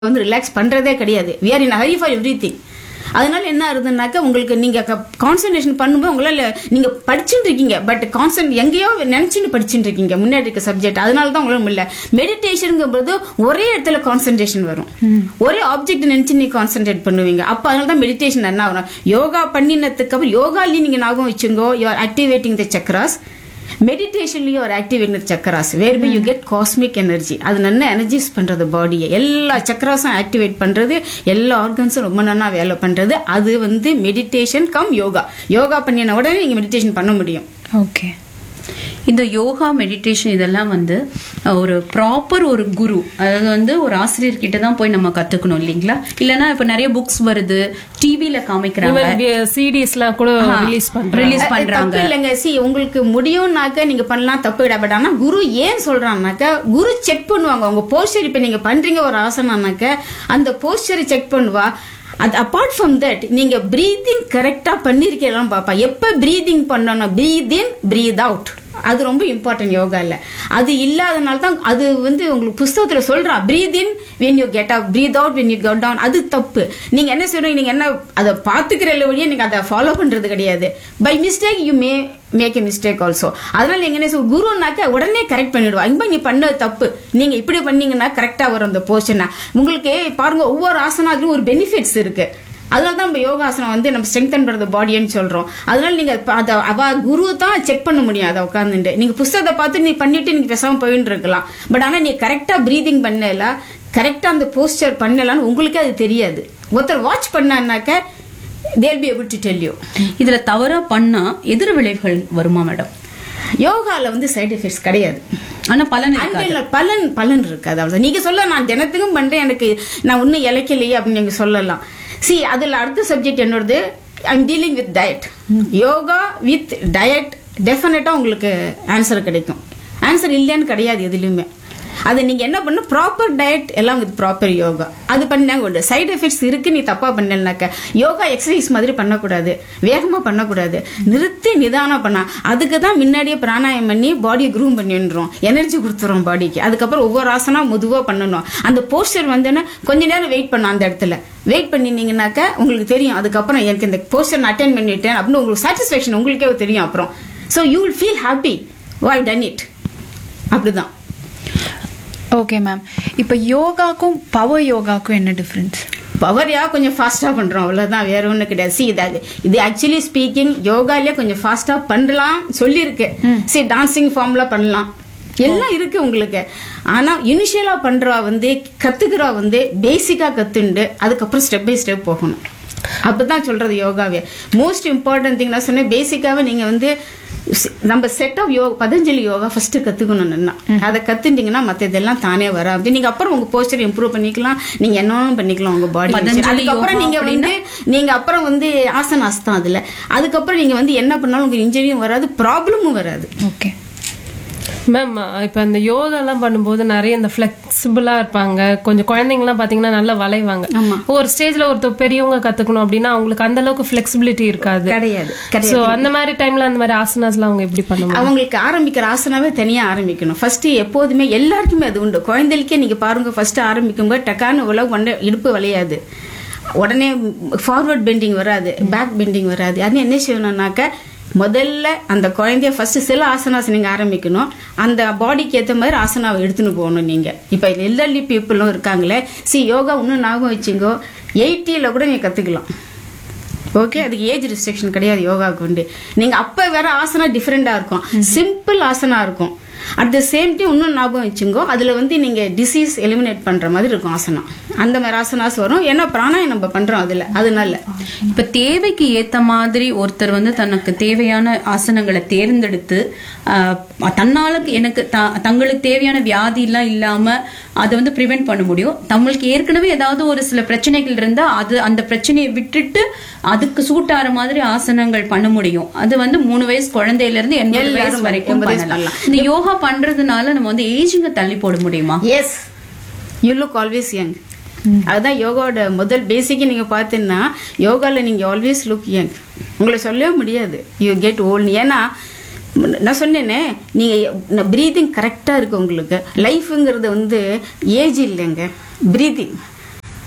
வந்து ரிலாக்ஸ் பண்றதே கிடையாது we are in a hurry for everything அதனால என்ன ஆகுதுன்னாக்கா உங்களுக்கு நீங்க கான்சன்ட்ரேஷன் பண்ணும்போது உங்களால நீங்க படிச்சுட்டு இருக்கீங்க பட் கான்சன்ட் எங்கேயோ நினைச்சுட்டு படிச்சுட்டு இருக்கீங்க முன்னாடி இருக்க சப்ஜெக்ட் அதனால தான் உங்களால முடியல மெடிடேஷனுங்கிறது ஒரே இடத்துல கான்சன்ட்ரேஷன் வரும் ஒரே ஆப்ஜெக்ட் நினைச்சு நீங்க கான்சென்ட்ரேட் பண்ணுவீங்க அப்ப அதனால தான் மெடிடேஷன் என்ன ஆகும் யோகா பண்ணினதுக்கு அப்புறம் யோகாலையும் நீங்க ஞாபகம் வச்சுங்கோ you are activating the chakras மெடிடேஷன்லயும் ஒரு activate chakras where by you get cosmic energy அது நல்ல எனர்ஜைஸ் பண்றது பாடியை எல்லா சக்கராஸும் ஆக்டிவேட் பண்றது எல்லா ஆர்கன்ஸும் ரொம்ப நல்லா வேலை பண்றது அது வந்து மெடிடேஷன் கம் யோகா யோகா பண்ணின உடனே நீங்க மெடிடேஷன் பண்ண முடியும் ஓகே இந்த யோகா மெடிடேஷன் இதெல்லாம் வந்து அஹ், ஒரு ப்ராப்பர் ஒரு குரு அதாவது வந்து ஒரு ஆசிரியர் கிட்ட தான் போய் நம்ம கத்துக்கணும் இல்லைங்களா இல்லனா இப்ப நிறைய புக்ஸ் வருது டிவில காமிக்கிறாங்க சிடிஸ் எல்லாம் கூட ரிலீஸ் பண்றாங்க ரிலீஸ் அது பண்றாங்க தப்பு இல்லைங்க சி உங்களுக்கு முடியும்னாக்க நீங்க பண்ணலாம் தப்பு கிடையாது பட் ஆனா குரு ஏன் சொல்றான்னாக்க குரு செக் பண்ணுவாங்க உங்க போஸ்டர் இப்ப நீங்க பண்றீங்க ஒரு ஆசனானாக்க அந்த போஸ்டரை செக் பண்ணுவா அது அப்பார்ட் ஃப்ரம் தட் நீங்க பிரீதிங் கரெக்டா பண்ணிருக்கலாம் பாப்பா எப்ப பிரீதிங் பண்ணணும் பிரீத் இன் பிரீத் அவுட் அது ரொம்ப இம்பார்ட்டன்ட் யோகால அது இல்லாதனால தான் அது வந்து உங்களுக்கு புஸ்தகத்துல சொல்றா breathe in when you get up breathe out when you get down அது தப்பு நீங்க என்ன சொல்றீங்க நீங்க என்ன அதை பாத்துக்கிற வழியே நீங்க அதை ஃபாலோ பண்றது கிடையாது by mistake you may make a mistake also அதனால நீங்க என்ன சொல்ற குருனாக்க உடனே கரெக்ட் பண்ணிடுவா இங்க நீ பண்ணது தப்பு நீங்க இப்படி பண்ணீங்கன்னா கரெக்டா வரும் அந்த போர்ஷனா உங்களுக்கு பாருங்க ஒவ்வொரு ஆசனாத்திலும் ஒரு பெனிஃபிட்ஸ் இருக்கு அதனால தான் நம்ம யோகாசனம் வந்து நம்ம ஸ்ட்ரெங்தன் பண்றது பாடின்னு சொல்றோம் அதனால நீங்க ப- அத அவ குரு தான் செக் பண்ண முடியும் அதை உட்காந்துட்டு நீங்க புஸ்தகத்தை பார்த்து நீ பண்ணிட்டு நீங்க பேசாம போயிட்டு இருக்கலாம் பட் ஆனா நீ கரெக்டா பிரீதிங் பண்ணல கரெக்டா அந்த போஸ்டர் பண்ணலான்னு உங்களுக்கே அது தெரியாது ஒருத்தர் வாட்ச் பண்ணான்னாக்க they'll be able to tell you இதுல தவறா பண்ணா எதிர் விளைவுகள் வருமா மேடம் யோகால வந்து சைடு எஃபெக்ட்ஸ் கிடையாது ஆனா பலன் இருக்காது இல்ல, பலன் பலன் இருக்காது அவ்வளவு நீங்க சொல்ல நான் தினத்துக்கும் பண்றேன் எனக்கு நான் ஒன்னும் இலைக்கலையே அப்படின்னு நீங்க சொல்லலாம் சி அதுல அடுத்த சப்ஜெக்ட் என்னோடது I'm dealing with diet yoga with diet definitely உங்களுக்கு ஆன்சர் கிடைக்கும் ஆன்சர் இல்லைன்னு கிடையாது எதுலயுமே அது நீங்க என்ன பண்ணணும் ப்ராப்பர் டயட் எல்லாம் வித் ப்ராப்பர் யோகா அது பண்ணாங்க உண்டு சைடு எஃபெக்ட்ஸ் இருக்கு நீ தப்பா பண்ணலனாக்க யோகா எக்ஸசைஸ் மாதிரி பண்ணக்கூடாது வேகமா பண்ணக்கூடாது நிறுத்தி நிதானம் பண்ணா அதுக்கு தான் முன்னாடியே பிராணாயம் பண்ணி பாடியை க்ரூம் பண்ணிடுறோம் எனர்ஜி கொடுத்துறோம் பாடிக்கு அதுக்கப்புறம் ஒவ்வொரு ஆசனா மெதுவா பண்ணணும் அந்த போஸ்டர் வந்துன்னா கொஞ்ச நேரம் வெயிட் பண்ண அந்த இடத்துல வெயிட் பண்ணினீங்கன்னாக்க உங்களுக்கு தெரியும் அதுக்கப்புறம் எனக்கு இந்த போஸ்டர் நான் அட்டன் பண்ணிட்டேன் அப்படின்னு உங்களுக்கு சாட்டிஸ்ஃபேக்ஷன் உங்களுக்கே தெரியும் அப்புறம் so you will feel happy I done it அப்படிதான் ஓகே மேம் இப்போ யோகாக்கும் பவர் யோகாக்கும் என்ன டிஃப்ரென்ஸ் பவர்யா கொஞ்சம் ஃபாஸ்டா பண்றோம் அவ்வளவுதான் வேற ஒண்ணு கிடையாது சி இது இது ஆக்சுவலி ஸ்பீக்கிங் யோகாலயே கொஞ்சம் ஃபாஸ்டா பண்ணலாம் சொல்லியிருக்கு சரி டான்சிங் ஃபார்ம்ல பண்ணலாம் எல்லாம் இருக்கு உங்களுக்கு ஆனா இனிஷியலா பண்றவா வந்து கத்துக்கிறா வந்து பேசிக்கா கத்துண்டு அதுக்கப்புறம் ஸ்டெப் பை ஸ்டெப் போகணும் அப்பதான் சொல்றது யோகாவே மோஸ்ட் இம்பார்ட்டன்ட் திங் நான் சொன்னேன் பேசிக்காவே நீங்க வந்து ஸ்- நம்ம set of yoga Patanjali yoga first கத்துக்கணும் நல்லா அதை கத்துட்டீங்கன்னா மத்த இதெல்லாம் தானே வரும் அப்படி நீங்க அப்புறம் உங்க போஸ்டர் இம்ப்ரூவ் பண்ணிக்கலாம் நீங்க என்னவும் பண்ணிக்கலாம் உங்க பாடி பதஞ்சலி அதுக்கப்புறம் யோகா நீங்க வந்து நீங்க அப்புறம் வந்து ஆசனாஸ் தான் அதுல அதுக்கப்புறம் நீங்க வந்து என்ன பண்ணாலும் உங்களுக்கு இன்ஜுரியும் வராது ப்ராப்ளமும் வராது ஓகே மேம் இப்ப இந்த யோகா எல்லாம் பண்ணும்போது நிறைய இந்த பிளெக்சிபிளா இருப்பாங்க கொஞ்சம் குழந்தைங்க எல்லாம் பாத்தீங்கன்னா நல்லா வளைவாங்க ஆமா. ஒரு ஸ்டேஜ்ல ஒருத்தர் பெரியவங்க கத்துக்கணும் அப்படின்னா அவங்களுக்கு அந்த அளவுக்கு பிளெக்சிபிலிட்டி இருக்காது கிடையாது சோ அந்த மாதிரி டைம்ல அந்த மாதிரி ஆசனாஸ் எல்லாம் அவங்க எப்படி பண்ணுவாங்க அவங்களுக்கு ஆரம்பிக்கிற ஆசனாவே தனியா ஆரம்பிக்கணும் ஃபர்ஸ்ட் எப்போதுமே எல்லாருக்குமே அது உண்டு குழந்தைகளுக்கே நீங்க பாருங்க ஃபர்ஸ்ட் ஆரம்பிக்கும் போது டக்கான உலக ஒன்று இடுப்பு வளையாது உடனே ஃபார்வர்ட் பெண்டிங் வராது பேக் பெண்டிங் வராது அது என்ன செய்யணும்னாக்க முதல்ல அந்த குழந்தைய ஃபர்ஸ்ட் சில ஆசனாஸ் நீங்க ஆரம்பிக்கணும் அந்த பாடிக்கு ஏத்த மாதிரி ஆசனாவை எடுத்துன்னு போகணும் நீங்க இப்ப எல்டர்லி பீப்புளும் இருக்காங்களே சி யோகா இன்னும் ஞாபகம் வச்சுங்கோ எயிட்டியில கூட நீங்க கத்துக்கலாம் ஓகே அதுக்கு ஏஜ் ரெஸ்ட்ரிக்ஷன் கிடையாது யோகாவுக்கு உண்டு நீங்க அப்ப வேற ஆசனா டிஃப்ரெண்டா இருக்கும் சிம்பிள் ஆசனா இருக்கும் அட் த சேம் டைம் இன்னும் ஞாபகம் வச்சுங்கோ அதுல வந்து நீங்க டிசீஸ் எலிமினேட் பண்ற மாதிரி இருக்கும் ஆசனா அந்த மாதிரி ஆசனாஸ் வரும் ஏன்னா பிராணாயம் நம்ம பண்றோம் அதுல அதனால இப்ப தேவைக்கு ஏத்த மாதிரி ஒருத்தர் வந்து தனக்கு தேவையான ஆசனங்களை தேர்ந்தெடுத்து ஆஹ், தன்னால எனக்கு த- தங்களுக்கு தேவையான வியாதி எல்லாம் இல்லாம அதை வந்து ப்ரிவென்ட் பண்ண முடியும் தங்களுக்கு ஏற்கனவே ஏதாவது ஒரு சில பிரச்சனைகள் இருந்தா அது அந்த பிரச்சனையை விட்டுட்டு அதுக்கு சூட் ஆற மாதிரி ஆசனங்கள் பண்ண முடியும் அது வந்து மூணு வயசு குழந்தையில இருந்து எண்பது வயசு எல்லாரும் வரைக்கும் எண்பது வயசு பண்ணலாம் இந்த யோகா பண்றதுனால நம்ம வந்து ஏஜிங்க தள்ளி போட முடியுமா yes you look always young அதுதான் யோகாவோட முதல் பேசிக்கே நீங்க பார்த்தீங்கன்னா யோகால நீங்க ஆல்வேஸ் லுக் யங் உங்களை சொல்லவே முடியாது யூ கெட் ஓல்ட் ஏன்னா நான் சொன்னேனே நீங்க ப்ரீதிங் கரெக்டா இருக்கு உங்களுக்கு லைஃப்ங்கிறது வந்து ஏஜ் இல்லைங்க ப்ரீதிங்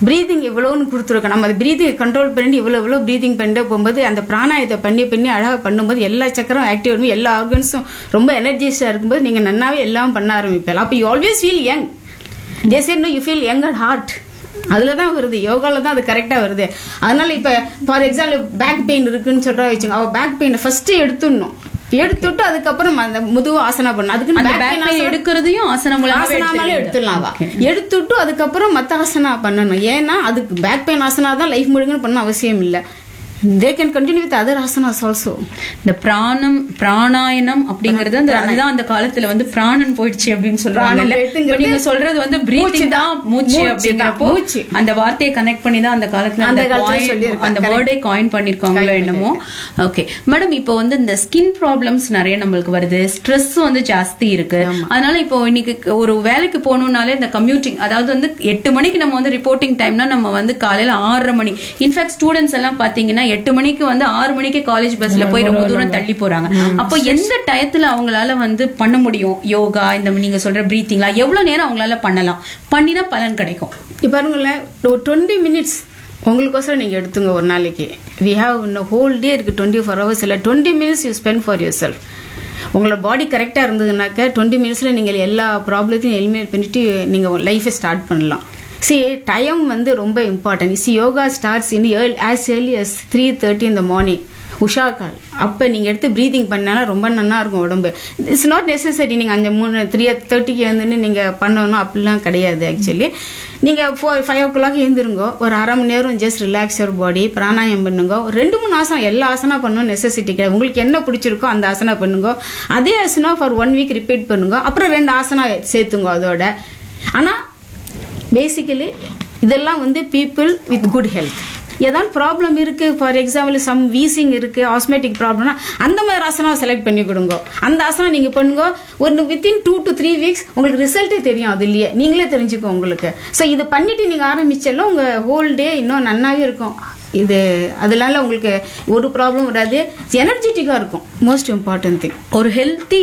ப்ரீதிங் இவ்வளோன்னு கொடுத்துருக்கோம் நம்ம ப்ரீதிங் கண்ட்ரோல் பண்ணி இவ்வளோ இவ்வளோ ப்ரீதிங் பண்ணிட்டு போகும்போது அந்த பிராணாயத்தை பண்ணி பண்ணி அழகாக பண்ணும்போது எல்லா சக்கரம் ஆக்டிவ் ஆகும் எல்லா ஆர்கன்ஸும் ரொம்ப எனர்ஜிஸ்டாக இருக்கும்போது நீங்கள் நன்னாவே எல்லாம் பண்ண ஆரம்பிப்பீங்க அப்போ you always feel young they say no you feel young at heart அதில் தான் வருது யோகாவில் தான் அது கரெக்டாக வருது அதனால இப்போ ஃபார் எக்ஸாம்பிள் பேக் பெயின் இருக்குன்னு சொல்கிறா வச்சுங்க அவள் பேக் பெயினை ஃபஸ்ட்டு எடுத்துடணும் எடுத்துட்டு அதுக்கப்புறம் அந்த முதுகு ஆசனா பண்ணணும் அதுக்கு அந்த back back pain pain asana- எடுக்கிறதையும் ஆசனம் மூலமா ஆசனாமாலே எடுத்துடலாம் அவ. எடுத்துட்டு அதுக்கப்புறம் மத்த ஆசனா பண்ணணும் ஏன்னா அதுக்கு பேக் பெயின் ஆசனா தான் லைஃப் முழுங்கன்னு பண்ண அவசியம் இல்ல they can continue with other asanas also இந்த பிராணம் பிராணாயனம் அப்படிங்கறது அந்த அதுதான் அந்த காலத்துல வந்து பிராணன் போயிடுச்சு அப்படின்னு சொல்றாங்க பிராணம் போயிடுச்சுங்கிறது நீங்க சொல்றது வந்து மூச்சு பிரீத்திங் தான். தான் மூச்சு மூச்சு அப்படிங்கிறப்போ தான், மூச்சு. அந்த வார்த்தையை கனெக்ட் பண்ணி தான் அந்த காலத்துல அந்த அந்த காலத்துல coin- சொல்லியிருக்காங்க. அந்த Correct. வேர்டே காயின் பண்ணிருக்காங்களோ Coin என்னமோ ஓகே மேடம் இப்போ வந்து இந்த ஸ்கின் ப்ராப்ளம்ஸ் நிறைய நம்மளுக்கு வருது ஸ்ட்ரெஸ் வந்து ஜாஸ்தி இருக்கு அதனால இப்போ இன்னைக்கு ஒரு வேலைக்கு போகணும்னாலே இந்த கம்யூட்டிங் அதாவது வந்து எட்டு மணிக்கு நம்ம வந்து ரிப்போர்ட்டிங் டைம்னா நம்ம வந்து காலையில ஆறரை மணி இன்ஃபேக்ட் ஸ்டூடெண்ட்ஸ் எல்லாம் பாத்தீங்கன்னா எட்டு மணிக்கு வந்து ஆறு மணிக்கு காலேஜ் பஸ்ல போய் ரொம்ப தூரம் தள்ளி போறாங்க அப்போ எந்த டயத்துல அவங்களால வந்து பண்ண முடியும் யோகா இந்த நீங்க சொல்ற பிரீத்திங்லா எவ்வளவு நேரம் அவங்களால பண்ணலாம் பண்ணினா பலன் கிடைக்கும் இப்போ பாருங்களேன் ஒரு டுவெண்ட்டி மினிட்ஸ் உங்களுக்கோசரம் நீங்கள் எடுத்துங்க ஒரு நாளைக்கு வி ஹாவ் இன்னும் ஹோல் டே இருக்குது டுவெண்ட்டி ஃபோர் ஹவர்ஸ் இல்லை twenty minutes you spend for your self உங்களோட பாடி கரெக்டாக இருந்ததுனாக்க டுவெண்ட்டி மினிட்ஸில் நீங்கள் எல்லா ப்ராப்ளத்தையும் எலிமினேட் பண்ணிட்டு நீங்கள் லைஃபை ஸ்டார்ட் பண்ணலாம் சி டைம் வந்து ரொம்ப important see yoga starts in earl as early as three thirty இந்த மார்னிங் உஷா கால் அப்போ நீங்கள் எடுத்து ப்ரீதிங் பண்ணாலும் ரொம்ப நல்லா இருக்கும் உடம்பு இட்ஸ் நாட் நெசசரி நீங்கள் அந்த மூணு த்ரீ தேர்ட்டிக்கு எழுந்துன்னு நீங்கள் பண்ணணும் அப்படிலாம் கிடையாது ஆக்சுவலி நீங்கள் ஃபோர் ஃபைவ் ஓ கிளாக் எழுந்துருங்க ஒரு அரை மணி நேரம் just relax your body pranayama பண்ணுங்க ஒரு ரெண்டு மூணு ஆசனம் எல்லா ஆசனா பண்ணணும் நெசசிட்டி கிடையாது உங்களுக்கு என்ன பிடிச்சிருக்கோ அந்த ஆசனா பண்ணுங்க அதே asana for one week repeat பண்ணுங்க அப்புறம் ரெண்டு ஆசனா சேர்த்துங்க அதோட ஆனால் பேசிக்கலி இதெல்லாம் வந்து பீப்புள் வித் குட் ஹெல்த் ஏதாவது ப்ராப்ளம் இருக்கு ஃபார் எக்ஸாம்பிள் சம் வீசிங் இருக்கு ஆஸ்மேட்டிக் ப்ராப்ளம்னா அந்த மாதிரி ஆசனம் செலக்ட் பண்ணி கொடுங்க அந்த ஆசனம் நீங்க பண்ணுங்க ஒரு within two to three weeks உங்களுக்கு ரிசல்ட்டே தெரியும் அதுலயே நீங்களே தெரிஞ்சுக்கோ உங்களுக்கு ஸோ இது பண்ணிட்டு நீங்க ஆரம்பிச்சாலும் உங்க ஹோல் டே இன்னும் நன்னாவே இருக்கும் இது அதனால உங்களுக்கு ஒரு ப்ராப்ளம் வராது எனர்ஜெட்டிக்காக இருக்கும் மோஸ்ட் இம்பார்ட்டன்ட் திங் ஒரு ஹெல்த்தி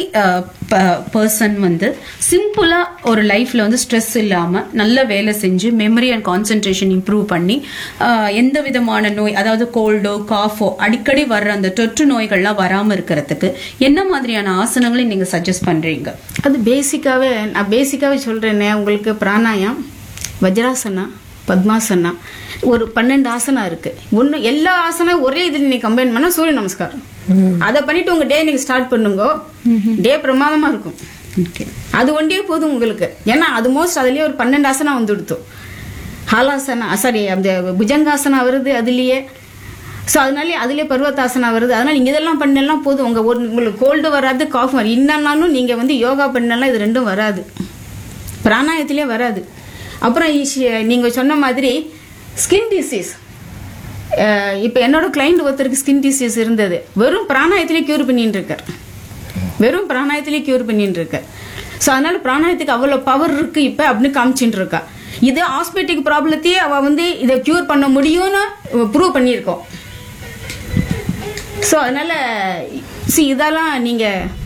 பர்சன் வந்து சிம்பிளா ஒரு லைஃப்ல வந்து ஸ்ட்ரெஸ் இல்லாம நல்ல வேலை செஞ்சு மெமரி அண்ட் கான்சென்ட்ரேஷன் இம்ப்ரூவ் பண்ணி அஹ், எந்த விதமான நோய் அதாவது கோல்டோ காஃபோ அடிக்கடி வர்ற அந்த தொற்று நோய்கள்லாம் வராம இருக்கிறதுக்கு என்ன மாதிரியான ஆசனங்களை நீங்க சஜஸ்ட் பண்றீங்க அது பேசிக்காவே நான் பேசிக்காவே சொல்றேனே உங்களுக்கு பிராணாயம் வஜ்ராசனா பத்மாசனா ஒரு பன்னெண்டு ஆசனா இருக்கு ஒன்று எல்லா ஆசனம் ஒரே இதில் நீ கம்பைன் பண்ணா சூரிய நமஸ்காரம் அதை பண்ணிட்டு உங்க டே நீங்க ஸ்டார்ட் பண்ணுங்க டே பிரமாதமா இருக்கும் ஓகே அது ஒன்றே போதும் உங்களுக்கு ஏன்னா அது மோஸ்ட் அதுலயே ஒரு பன்னெண்டு ஆசனா வந்துடுத்து ஹாலாசனா சாரி அந்த புஜங்காசனா வருது அதுலயே ஸோ அதனாலே அதுலயே பர்வதாசனா வருது அதனால நீங்க இதெல்லாம் பண்ணலாம் போதும் உங்க ஒரு உங்களுக்கு கோல்டு வராது காஃப் வராது இன்னனாலும் நீங்க வந்து யோகா பண்ணலாம் இது ரெண்டும் வராது பிராணாயத்திலே வராது அப்புறம் இஷ்- நீங்க சொன்ன மாதிரி ஸ்கின் டிசீஸ் இப்போ என்னோட கிளைண்ட் ஒருத்தருக்கு ஸ்கின் டிசீஸ் இருந்தது வெறும் பிராணாயத்திலே கியூர் பண்ணிட்டு இருக்கார் வெறும் பிராணாயத்திலே கியூர் பண்ணிட்டு இருக்கார் ஸோ அதனால பிராணாயத்துக்கு அவ்வளோ பவர் இருக்கு இப்போ அப்படின்னு காமிச்சிட்டு இருக்கா இது ஆஸ்பெட்டிக் ப்ராப்ளத்தையே அவ வந்து இதை கியூர் பண்ண முடியும்னு ப்ரூவ் பண்ணியிருக்கோம் ஸோ அதனால சி இதெல்லாம் நீங்க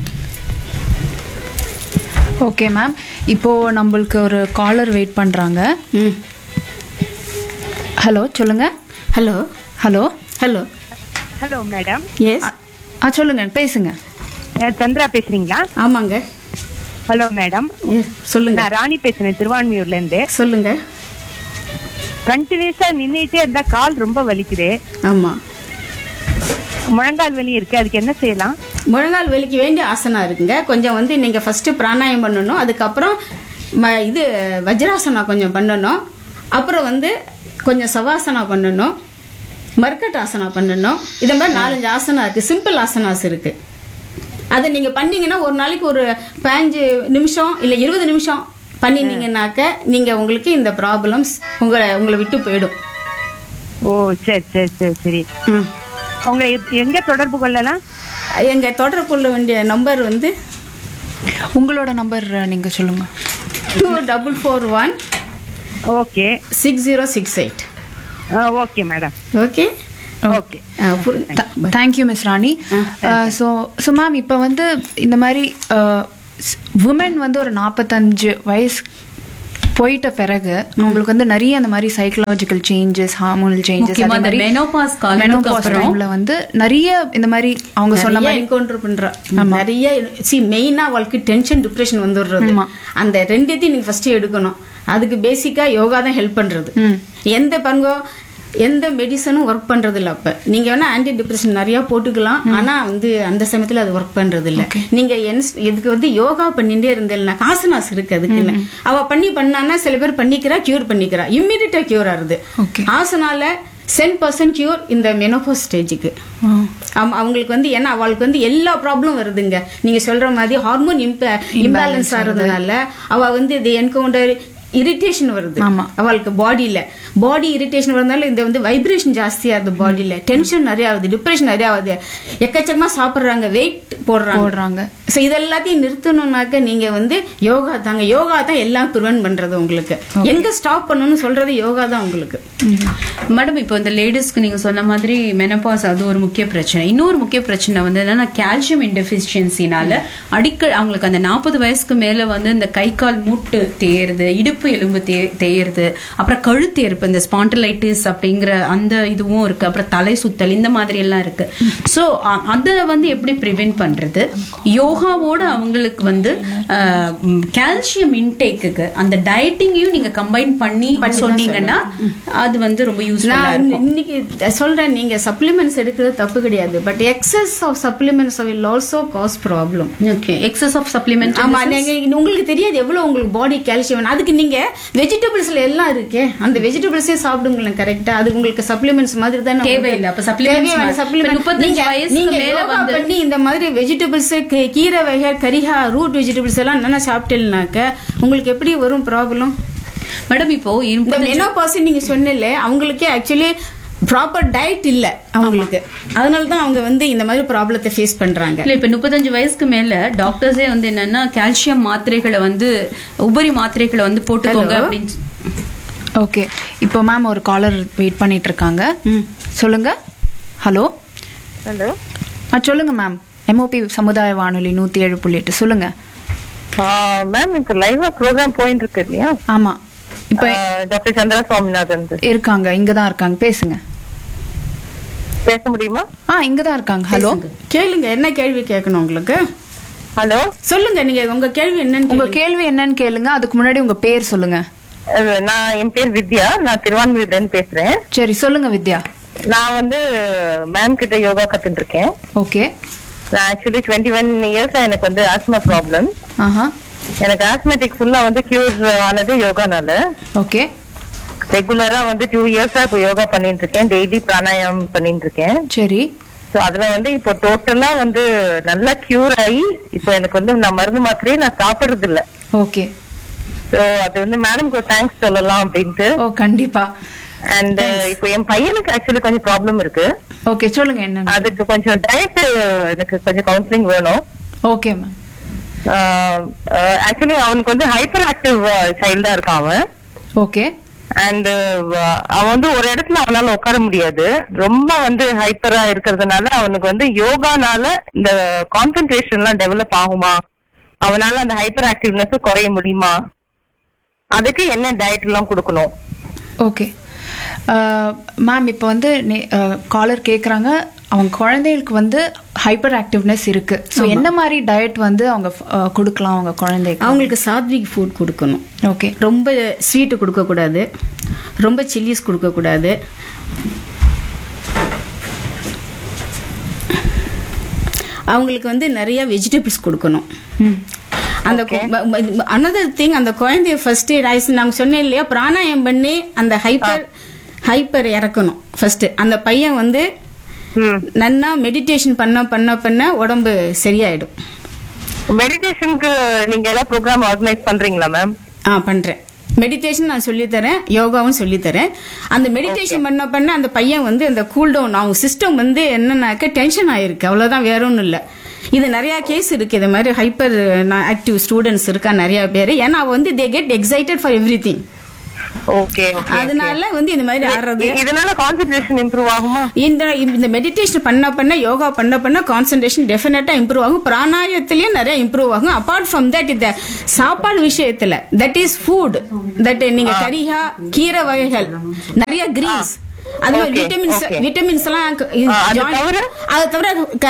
ஓகே மேம் இப்போ நம்மளுக்கு ஒரு காலர் வெயிட் பண்றாங்க ம் ஹலோ சொல்லுங்க hello hello hello hello madam yes ஆ சொல்லுங்க பேசுங்க அஹ் சந்திரா பேசுறீங்களா ஆமாங்க ஹலோ மேடம் Yes, சொல்லுங்க நான் ராணி பேசுறேன் திருவான்மியூர்ல இருந்து சொல்லுங்க கண்டினியூஸா நின்னுட்டே இருந்தா கால் ரொம்ப வலிக்குது ஆமா முழங்கால் வலி இருக்கு அதுக்கு என்ன செய்யலாம் முழங்கால் வலிக்கு வேண்டிய ஆசனா இருக்குங்க கொஞ்சம் வந்து நீங்க ஃபர்ஸ்ட் பிராணாயம் பண்ணணும் அதுக்கப்புறம் ம- இது வஜ்ராசனா கொஞ்சம் பண்ணணும் அப்புறம் வந்து கொஞ்சம் சவாசனா பண்ணணும் மர்க்கட் ஆசனா பண்ணணும் இது மாதிரி நாலஞ்சு ஆசனா இருக்கு சிம்பிள் ஆசனாஸ் இருக்கு அதை நீங்க பண்ணீங்கன்னா ஒரு நாளைக்கு ஒரு பதினஞ்சு நிமிஷம் இல்ல இருபது நிமிஷம் பண்ணினீங்கன்னாக்க நீங்க உங்களுக்கு இந்த ப்ராப்ளம்ஸ் உங்களை உங்களை விட்டு போயிடும் ஓ சரி சரி சரி சரி ம். உங்களை எ- எங்க தொடர்பு கொள்ளலாம் எங்க தொடர்பு கொள்ள வேண்டிய நம்பர் வந்து உங்களோட நம்பர் நீங்க சொல்லுங்க two double four one okay six zero six eight okay madam okay okay thank you miss Rani so so ma'am இப்போ வந்து இந்த மாதிரி உமன் வந்து ஒரு நாற்பத்தஞ்சு வயசு போயிட்ட பிறகு அவங்களுக்கு வந்து நிறைய அந்த மாதிரி சைக்கலாஜிக்கல் சேஞ்சஸ் ஹார்மோனல் சேஞ்சஸ் முக்கியமா அந்த menopause காலத்துக்கு அப்புறம் டைம்ல வந்து நிறைய இந்த மாதிரி அவங்க சொன்ன நிறைய மாதிரி என்கவுண்டர் பண்றா நிறைய சி மெயினா அவளுக்கு டென்ஷன் டிப்ரெஷன் வந்துடுறது அந்த ரெண்டுத்தையும் நீங்க ஃபர்ஸ்ட் எடுக்கணும் அதுக்கு பேசிக்கா யோகா தான் ஹெல்ப் பண்றது எந்த பங்கோ எந்த மெடிசனும் ஒர்க் பண்றது இல்ல அப்ப நீங்க வேணா ஆன்டி டிப்ரெஷன் நிறைய போட்டுக்கலாம் ஆனா வந்து அந்த சமயத்துல அது ஒர்க் பண்றது இல்ல நீங்க என்- இதுக்கு வந்து யோகா பண்ணிட்டே இருந்தேன்னா ஆசனாஸ் இருக்கு அதுக்குன்னு அவ பண்ணி பண்ணான்னா சில பேர் பண்ணிக்கிறா கியூர் பண்ணிக்கிறா இம்மிடியா கியூர் ஆகுது Okay. ஆசனால சென் பர்சன்ட் கியூர் இந்த மெனோபோஸ் ஸ்டேஜுக்கு ஆமா அவங்களுக்கு வந்து ஏன்னா அவளுக்கு வந்து எல்லா ப்ராப்ளம் வருதுங்க நீங்க சொல்ற மாதிரி ஹார்மோன் இம்பேலன்ஸ் ஆறதுனால அவ வந்து இது என்கவுண்டர் இரிட்டேஷன் வருது ஆமா. அவளுக்கு பாடியில பாடி இரிட்டேஷன் வரதுனால இந்த வந்து வைப்ரேஷன் ஜாஸ்தியா ஆகுது பாடியில டென்ஷன் நிறைய ஆகுது டிப்ரெஷன் நிறைய ஆகுது எக்கச்சக்கமா சாப்பிடுறாங்க வெயிட் போடுறாங்க போடுறாங்க. சோ இதெல்லாத்தையும் நிறுத்தணும்னாக்க நீங்க வந்து யோகா தாங்க யோகா தான் எல்லாம் ப்ரிவென்ட் பண்றது உங்களுக்கு எங்க ஸ்டாப் பண்ணணும்னு சொல்றது யோகா தான் உங்களுக்கு மேடம் இப்போ இந்த லேடிஸ்க்கு நீங்க சொன்ன மாதிரி மெனபாஸ் அது ஒரு முக்கிய பிரச்சனை இன்னொரு முக்கிய பிரச்சனை வந்து என்னன்னா கால்சியம் இன்டெஃபிஷியன்சினால அடிக்கடி அவங்களுக்கு அந்த நாற்பது வயசுக்கு மேல வந்து இந்த கை கால் மூட்டு தேயுறது இடுப்பு எலும்பு தே தேயுறது அப்புறம் கழுத்து ஏற்பு இந்த ஸ்பாண்டிலைட்டிஸ் அப்படிங்கிற அந்த இதுவும் இருக்கு அப்புறம் தலை சுத்தல் இந்த மாதிரி எல்லாம் இருக்கு ஸோ அதை வந்து எப்படி ப்ரிவென்ட் பண்றது யோகாவோட அவங்களுக்கு வந்து கால்சியம் இன்டேக்குக்கு அந்த டயட்டிங்கையும் நீங்க கம்பைன் பண்ணி சொன்னீங்கன்னா அது வந்து ரொம்ப யூஸ்ஃபுல்லா நான் இருக்கும் இன்னைக்கு சொல்றேன் நீங்க சப்ளிமெண்ட்ஸ் எடுக்கிறது தப்பு கிடையாது but excess of supplements will also cause problem okay excess of supplement ஆமா நீங்க உங்களுக்கு தெரியாது எவ்வளவு உங்களுக்கு பாடி கால்சியம் அதுக்கு நீங்க வெஜிடபிள்ஸ்ல எல்லாம் இருக்கே அந்த வெஜிடபிள்ஸே சாப்பிடுங்களேன் கரெக்டா அது உங்களுக்கு சப்ளிமெண்ட்ஸ் மாதிரி தானே தேவையில்லை. அப்ப supplements தேவையான மாதிரி. supplement. இப்ப 35 நீங்க- வயசுக்கு நீங்க மேல யோகா வந்து- பண்ணி இந்த மாதிரி வெஜிடபிள்ஸ் கீரை வகை கரிஹா ரூட் வெஜிடபிள்ஸ் எல்லாம் நல்லா சாப்பிட்டேன்னாக்க உங்களுக்கு எப்படி வரும் ப்ராப்ளம் மேடம் இப்போ இந்த இருபது மெனோபாஸ் நீங்க சொன்னல அவங்களுக்கே ஆக்சுவலி ப்ராப்பர் டயட் இல்ல அவங்களுக்கு அதனால தான் அவங்க வந்து இந்த மாதிரி ப்ராப்ளத்தை ஃபேஸ் பண்றாங்க இல்ல இப்ப முப்பத்தஞ்சு வயசுக்கு மேல டாக்டர்ஸே வந்து என்னன்னா கால்சியம் மாத்திரைகளை வந்து உபரி மாத்திரைகளை வந்து போட்டுக்கோங்க Hello? அப்படின்னு ஓகே இப்போ மேம் ஒரு காலர் வெயிட் பண்ணிட்டு இருக்காங்க சொல்லுங்க ஹலோ ஹலோ ஆ சொல்லுங்க மேம் எம்ஓபி சமுதாய வானொலி நூத்தி ஏழு புள்ளி எட்டு சொல்லுங்க மேம் இப்ப லைவா ப்ரோக்ராம் போயிட்டு இருக்கு இல்லையா ஆமா இப்போ டாக்டர் சந்திரா சுவாமிநாதன் இருக்காங்க இங்கதான் இருக்காங்க பேசுங்க பேச முடியுமா ஆ இங்கதான் இருக்காங்க ஹலோ கேளுங்க என்ன கேள்வி கேட்கணும் உங்களுக்கு ஹலோ சொல்லுங்க நீங்க உங்க கேள்வி என்னன்னு உங்க கேளுங்க. கேள்வி என்னன்னு கேளுங்க அதுக்கு முன்னாடி உங்க பேர் சொல்லுங்க நான் என் பேர் வித்யா நான் திருவான்மையில இருந்து பேசுறேன் சரி சொல்லுங்க வித்யா நான் வந்து மேம் கிட்ட யோகா கத்துட்டு இருக்கேன் ஓகே நான் ஆக்சுவலி டுவெண்ட்டி ஒன் இயர்ஸ் எனக்கு வந்து ஆஸ்மா ப்ராப்ளம் ஆஹா எனக்கு ஆஸ்மெட்டிக் ஃபுல்லா வந்து கியூர் ஆனது யோகானால ஓகே ரெகுலரா வந்து டூ இயர்ஸா இப்போ யோகா பண்ணிட்டு இருக்கேன் டெய்லி பிராணாயாமம் பண்ணிட்டு இருக்கேன் சரி சோ அதுல வந்து இப்போ டோட்டலா வந்து நல்லா கியூர் ஆகி இப்போ எனக்கு வந்து நான் மருந்து மாத்திரையே நான் சாப்பிடுறது இல்ல ஓகே சோ அது வந்து மேடம்க்கு ஒரு தேங்க்ஸ் சொல்லலாம் அப்படின்ட்டு ஓ கண்டிப்பா அண்ட் இப்போ என் பையனுக்கு ஆக்சுவலி கொஞ்சம் ப்ராப்ளம் இருக்கு ஓகே சொல்லுங்க என்ன அதுக்கு கொஞ்சம் டயட் எனக்கு கொஞ்சம் கவுன்சிலிங் வேணும் ஓகே மேம் ஆக்சுவலி அவனுக்கு வந்து ஹைப்பர் ஆக்டிவ் சைல்டா இருக்கான் அவன் ஓகே அண்ட் அவன் வந்து ஒரு இடத்துல அவனால உட்கார முடியாது ரொம்ப வந்து ஹைப்பரா இருக்கிறதுனால அவனுக்கு வந்து யோகானால இந்த கான்சென்ட்ரேஷன் எல்லாம் டெவலப் ஆகுமா அவனால அந்த ஹைப்பர் ஆக்டிவ்னஸ் குறைய முடியுமா அதுக்கு என்ன டயட் எல்லாம் கொடுக்கணும் ஓகே மேம் இப்போ வந்து காலர் கேட்குறாங்க அவங்க குழந்தைகளுக்கு வந்து ஹைப்பர் ஆக்டிவ்னஸ் இருக்கு ஸோ என்ன மாதிரி டயட் வந்து அவங்க அஹ், கொடுக்கலாம் அவங்க குழந்தைக்கு அவங்களுக்கு சாத்விக் ஃபுட் கொடுக்கணும் ஓகே ரொம்ப ஸ்வீட்டு கொடுக்கக்கூடாது ரொம்ப சில்லிஸ் கொடுக்கக்கூடாது அவங்களுக்கு வந்து நிறைய வெஜிடபிள்ஸ் கொடுக்கணும் அந்த அனதர் திங் அந்த குழந்தைய ஃபர்ஸ்ட் ரைஸ் நாங்க சொன்னேன் இல்லையா பிராணாயம் பண்ணி அந்த ஹைப்பர் ஹைப்பர் இறக்கணும் ஃபர்ஸ்ட் அந்த பையன் வந்து ம் நன்னா மெடிடேஷன் பண்ண பண்ண பண்ண உடம்பு சரியாயிடும் மெடிடேஷனுக்கு நீங்க எல்லாம் ப்ரோக்ராம் ஆர்கனைஸ் பண்றீங்களா மேம் ஆ பண்றேன் மெடிடேஷன் நான் சொல்லி தரேன் யோகாவும் சொல்லி தரேன் அந்த மெடிடேஷன் பண்ண பண்ண அந்த பையன் வந்து அந்த கூல் டவுன் அவங்க சிஸ்டம் வந்து என்னன்னாக்க டென்ஷன் ஆயிருக்கு அவ்வளவுதான் வேற ஒன்றும் இல்லை இது நிறைய கேஸ் இருக்கு இது மாதிரி ஹைப்பர் ஆக்டிவ் ஸ்டூடெண்ட்ஸ் இருக்கா நிறைய பேர் ஏன்னா அவ வந்து தே கெட் எக்ஸைட்டட் ஃபார் எவ்ரி திங் ஓகே ஓகே அதனால வந்து இந்த மாதிரி ஆடுறது இதனால கான்சென்ட்ரேஷன் இம்ப்ரூவ் ஆகுமா இந்த இந்த மெடிடேஷன் பண்ண பண்ண யோகா பண்ண பண்ண கான்சன்ட்ரேஷன் டெஃபினட்டா இம்ப்ரூவ் ஆகும் பிராணாயத்திலயும் நிறைய இம்ப்ரூவ் ஆகும் அப்பார்ட் ஃப்ரம் தட் இந்த சாப்பாடு விஷயத்துல தட் இஸ் ஃபுட் தட் நீங்க கரிகா கீரை வகைகள் நிறைய கிரீன்ஸ் அது மாதிரி Okay, விட்டமின்ஸ் okay. விட்டமின்ஸ் எல்லாம் க- ஆ, அது join- தவிர? அது தவிர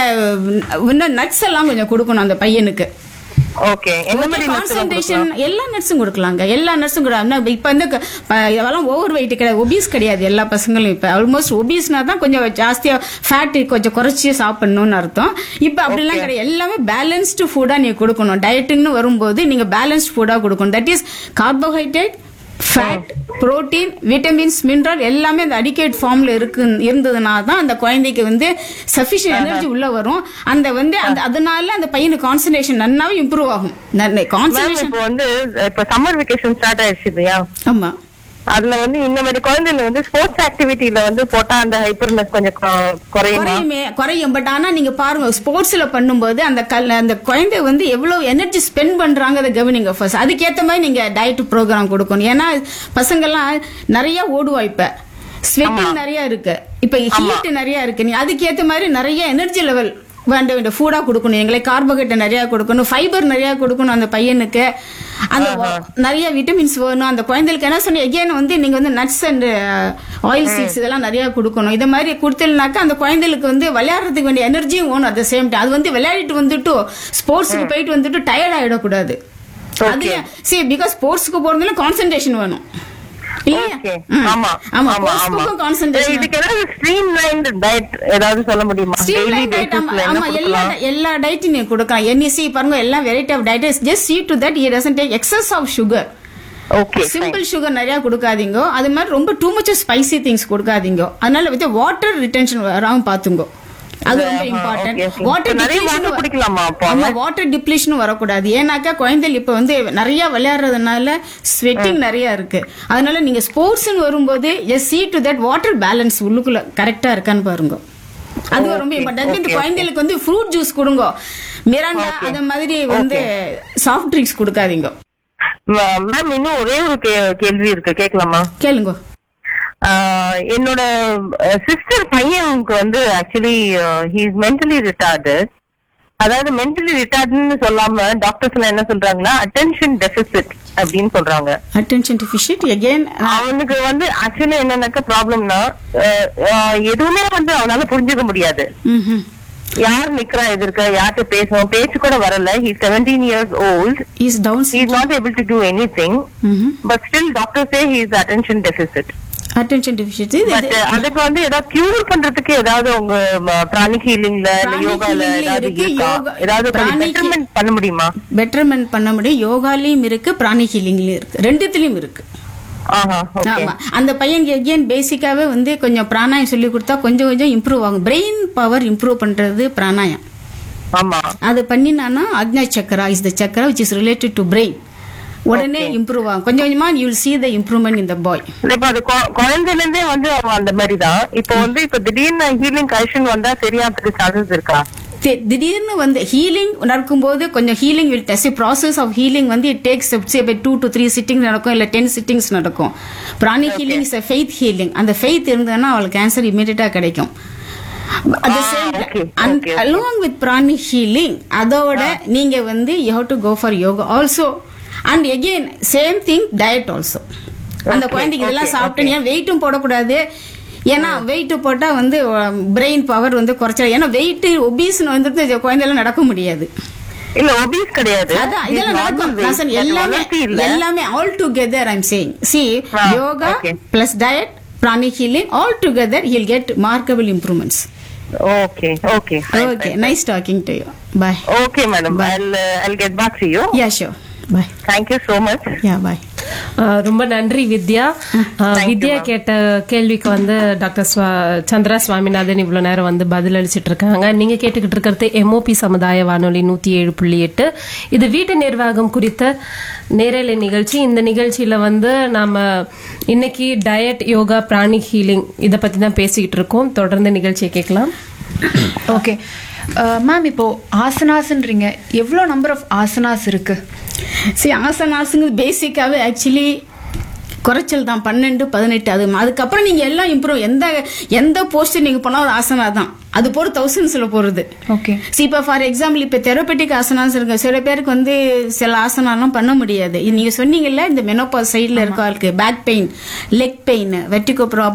க- இன்னும் நட்ஸ் எல்லாம் கொஞ்சம் கொடுக்கணும் அந்த பையனுக்கு ஓகே என்ன மாதிரி nuts எல்லாம் கான்சன்ட்ரேஷன் கொடுக்கலாம்? எல்லா நட்ஸும் கொடுக்கலாங்க எல்லா நட்ஸும் கூட ஆனா, இப்ப வந்து க- ப- இதெல்லாம் ஓவர் வெயிட் கிடையாது ஒபீஸ் கிடையாது எல்லா பசங்களும் இப்ப ஆல்மோஸ்ட் ஒபீஸ்னா தான் கொஞ்சம் ஜாஸ்தியா ஃபேட் கொஞ்சம் குறைச்சி சாப்பிடணும்னு அர்த்தம் இப்ப அப்படிலாம் கிடையாது எல்லாமே பேலன்ஸ்டு ஃபுட்டா நீங்க கொடுக்கணும் டயட்டுன்னு வரும்போது நீங்க பேலன்ஸ்ட் ஃபுட்டா கொடுக்கணும் that is carbohydrate fat protein vitamins mineral எல்லாமே அந்த அடிக்கேட் ஃபார்ம்ல இருக்கு இருந்ததுனா தான் அந்த குழந்தைக்கு வந்து சஃபிஷியன்ட் எனர்ஜி உள்ள வரும் அந்த வந்து அந்த அதனால அந்த பையனுக்கு கான்சன்ட்ரேஷன் நன்னாவே இம்ப்ரூவ் ஆகும் Ma'am, கான்சன்ட்ரேஷன் இப்போ வந்து இப்ப சம்மர் வெக்கேஷன் ஸ்டார்ட் ஆயிடுச்சு இல்லையா ஆமா அதுல வந்து இந்த மாதிரி குழந்தைல வந்து ஸ்போர்ட்ஸ் ஆக்டிவிட்டில வந்து போட்டா அந்த ஹைப்பர்னஸ் கொஞ்சம் கொ- குறையுமா குறையுமே குறையும் பட் ஆனா நீங்க பாருங்க ஸ்போர்ட்ஸ்ல பண்ணும்போது அந்த கல் அந்த குழந்தை வந்து எவ்வளவு எனர்ஜி ஸ்பெண்ட் பண்றாங்க அதை கவனிங்க ஃபர்ஸ்ட் அதுக்கேத்த மாதிரி நீங்க டயட் ப்ரோக்ராம் கொடுக்கணும் ஏன்னா பசங்கெல்லாம் நிறைய ஓடுவா இப்ப ஸ்வெட்டிங் நிறைய இருக்கு இப்ப ஹீட் நிறைய இருக்கு நீ அதுக்கேத்த மாதிரி நிறைய எனர்ஜி லெவல் வேண்ட வேண்டிய ஃபுடா கொடுக்கணும் எங்களை கார்போஹைட்ரேட் நிறைய கொடுக்கணும் ஃபைபர் நிறைய கொடுக்கணும் அந்த பையனுக்கு அந்த வ- நிறைய விட்டமின்ஸ் வேணும் அந்த குழந்தைகளுக்கு என்ன சொன்னீங்க எகேன் வந்து நீங்க வந்து நட்ஸ் அண்ட் ஆயில் சீட்ஸ் இதெல்லாம் நிறைய கொடுக்கணும் இதை மாதிரி கொடுத்தீங்கனாக்கா அந்த குழந்தைகளுக்கு வந்து விளையாடுறதுக்கு வேண்டிய எனர்ஜியும் வேணும் அட் சேம் டைம் அது வந்து விளையாடிட்டு வந்துட்டு ஸ்போர்ட்ஸுக்கு போயிட்டு வந்துட்டு டயர்ட் ஆயிடக்கூடாது அது சரி பிகாஸ் ஸ்போர்ட்ஸ்க்கு போறதுல கான்சென்ட்ரேஷன் வேணும் இல்லையா Okay. ம். ஆமா ஆமா ஆமா ஆமா ஸ்போர்ட்ஸ்க்கும் கான்சென்ட்ரேஷன் இதுக்கு ஏதாவது ஸ்ட்ரீம் லைன்ட் டயட் ஏதாவது சொல்ல முடியுமா Streamlined டெய்லி diet, ஆமா, பேசிஸ்ல என்ன ஆமா, எல்லா கொடுக்கலாம் எல்லா டயட்டும் நீங்க கொடுக்கலாம் என்இசி பாருங்க எல்லா variety of diet just see to that he doesn't take excess of sugar okay simple sugar நிறைய கொடுக்காதீங்க அது மாதிரி ரொம்ப டூ மச் ஸ்பைசி திங்ஸ் கொடுக்காதீங்க அதனால வந்து வாட்டர் ரிட்டென்ஷன் வராம பாத்துங்க அது ரொம்ப ஆஹா, இம்பார்ட்டன்ட் okay, okay. வாட்டர் இப்ப நிறைய water குடிக்கலாமா அப்போ? ஆமா வாட்டர் டிப்ளீஷன் வரக்கூடாது ஏன்னாக்கா குழந்தைகள் இப்ப வந்து நிறைய விளையாடுறதுனால ஸ்வெட்டிங் நிறைய இருக்கு அதனால நீங்க ஸ்போர்ட்ஸ் வரும்போது yes see to that water balance உள்ளுக்குள்ள கரெக்டா இருக்கான்னு பாருங்க அது ரொம்ப இம்பார்ட்டன்ட் இந்த குழந்தைகளுக்கு வந்து ஃப்ரூட் ஜூஸ் கொடுங்க மிராண்டா அந்த மாதிரி வந்து சாஃப்ட் ட்ரிங்க்ஸ் கொடுக்காதீங்க மேம் இன்னும் ஒரே ஒரு கே- கேள்வி இருக்கு கேட்கலாமா கேளுங்க ஆஹ் என்னோட சிஸ்டர் பையனுக்கு வந்து actually he is mentally retarded அதாவது மென்டலி ரிட்டார்ட்னு சொல்லாம டாக்டர்ஸ் என்ன சொல்றாங்கன்னா அட்டென்ஷன் டெபிசிட் அப்படின்னு சொல்றாங்க attention deficit again uh, அவனுக்கு வந்து ஆக்சுவலி என்னன்னாக்க ப்ராப்ளம்னா எதுவுமே வந்து அவனால புரிஞ்சுக்க முடியாது mhm. யார் நிக்கிறா எதிர்க்க யார்கிட்ட பேசணும் பேச்சு கூட வரல he seventeen years old is down he is not able to do எனி திங் Mhm. But still doctor say he is attention deficit attention deficit இது- பட் அதுக்கு வந்து ஏதாவது கியூர் பண்றதுக்கு ஏதாவது உங்க பிராணிக் ஹீலிங்ல இல்ல Pranic யோகால healing ல ஏதாவது இருக்கு, இருக்கா யோகா- ஏதாவது Pranic பெட்டர்மெண்ட் பண்ண முடியுமா betterment பண்ண முடியும் யோகாலையும் இருக்கு பிராணி ஹீலிங்லயும் இருக்கு ரெண்டுத்துலயும் இருக்கு ஆஹா ஓகே ஆமா அந்த பையனுக்கு எகேன் பேசிக்காவே வந்து கொஞ்சம் பிராணாயம் சொல்லி கொடுத்தா கொஞ்சம் கொஞ்சம் இம்ப்ரூவ் ஆகும் பிரெயின் பவர் இம்ப்ரூவ் பண்றது பிராணாயம் ஆமா அது பண்ணினானா agna chakra is the chakra which is related to brain உடனே இம்ப்ரூவ் ஆகும் கொஞ்சம் கொஞ்சமா you will see the improvement in the boy இப்ப அது கொ- குழந்தையில இருந்தே வந்து அவன் அந்த மாதிரி தான் இப்ப வந்து இப்ப திடீர்னு ஹீலிங் கரெக்ஷன் வந்தா சரியாகிறதுக்கு சான்சஸ் இருக்கா தி- திடீர்னு வந்து ஹீலிங் நடக்கும்போது கொஞ்சம் healing will test process of healing வந்து it takes two to three sittings நடக்கும் இல்ல டென் சிட்டிங்ஸ் நடக்கும் pranic healing is faith healing அந்த ஃபெய்த் இருந்ததுன்னா அவளுக்கு கேன்சர் இமீடியட்டா கிடைக்கும் at same okay, and okay, okay. Along with pranic healing அதோட நீங்க வந்து you have to go for yoga also and again same thing diet also அந்த Okay, குழந்தைக்கு இதெல்லாம் okay, சாப்பிட்டு ஏன் வெயிட்டும் போடக்கூடாது ஏன்னா வெயிட் போட்டா வந்து பிரெயின் பவர் வந்து குறைச்சா ஏன்னா வெயிட் ஒபீஸ்னு வந்துட்டு இந்த குழந்தைலாம் நடக்க முடியாது இல்ல ஒபீஸ் கிடையாது அதான் He's இதெல்லாம் normal நடக்கும் weight. நான் சொன்னேன், But எல்லாமே வளர்ச்சி இல்ல எல்லாமே all together I'm saying see Ah, yoga okay. Plus diet pranic healing all together he'll get markable improvements okay okay okay nice talking to you bye okay madam Bye. I'll uh, I'll get back to you yeah sure bye thank you so much yeah bye ah ரொம்ப நன்றி வித்யா ஆஹ் வித்யா கேட்ட கேள்விக்கு வந்து doctor ஸ்வா Chandra Swaminathan இவ்வளவு நேரம் வந்து பதில் அளிச்சிட்டு இருக்காங்க நீங்க கேட்டுக்கிட்டு இருக்கிறது எம்ஓபி சமுதாய வானொலி நூத்தி ஏழு புள்ளி எட்டு இது வீட்டு நிர்வாகம் குறித்த நேரலை நிகழ்ச்சி இந்த நிகழ்ச்சியில வந்து நாம இன்னைக்கு டயட் யோகா பிராணிக் ஹீலிங் இத பத்தி தான் பேசிக்கிட்டு இருக்கோம் தொடர்ந்து நிகழ்ச்சியை கேட்கலாம் ஓகே மேம் இப்போ ஆசனாஸ்ன்றீங்க எவ்வளோ நம்பர் ஆஃப் ஆசனாஸ் இருக்கு சி ஆசனாஸுங்க பேசிக்காவே ஆக்சுவலி குறைச்சல் தான் பன்னெண்டு பதினெட்டு அது அதுக்கப்புறம் நீங்க எல்லாம் இம்ப்ரூவ் எந்த எந்த போஸ்ட் நீங்க போனா ஒரு ஆசனா தான் அது போற தௌசண்ட்ஸ்ல போறது ஓகே See, இப்ப ஃபார் எக்ஸாம்பிள் இப்ப தெரப்பட்டிக் ஆசனாஸ் இருக்கு சில பேருக்கு வந்து சில ஆசனாலாம் பண்ண முடியாது இது நீங்க சொன்னீங்கல்ல இந்த மெனோபாஸ் சைடுல இருக்க ஆளுக்கு back pain leg pain vertigo